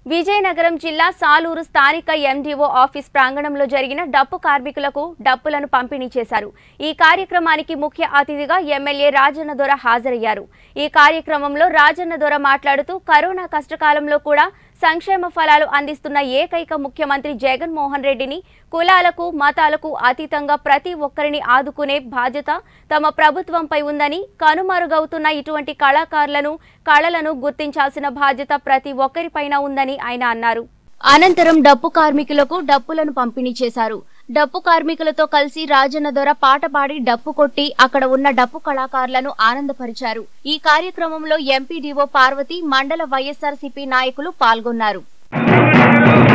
విజయనగరం జిల్లా సాలూరు స్థానిక MDO office ప్రాంగణంలో జరిగిన డప్పు కార్మికులకు డప్పులను పంపిణీ చేశారు ఈ కార్యక్రమానికి ముఖ్య అతిథిగా ఎమ్మెల్యే రాజన్న దొర హాజరయ్యారు ఈ కార్యక్రమంలో రాజన్న దొర మాట్లాడుతూ కరోనా కష్టకాలంలో కూడా సంక్షేమ ఫలాలు అందిస్తున్న ఏకైక ముఖ్యమంత్రి జగన్మోహన్ రెడ్డిని కులాలకు మతాలకు అతీతంగా ప్రతి ఒక్కరిని ఆదుకునే బాధ్యత తమ ప్రభుత్వంపై ఉందని కనుమరుగవుతున్న ఇటువంటి కళాకారులను కళలను గుర్తించాల్సిన బాధ్యత ప్రతి ఒక్కరిపైన ఉందని ఆయన అన్నారు అనంతరం డప్పు కార్మికులకు డప్పులను పంపిణీ చేశారు డప్పు కార్మికులతో కలిసి రాజన్న దొర పాట పాడి డప్పు కొట్టి అక్కడ ఉన్న డప్పు కళాకారులను ఆనందపరిచారు ఈ కార్యక్రమంలో ఎంపీడీఓ పార్వతి మండల వైఎస్ఆర్సీపీ నాయకులు పాల్గొన్నారు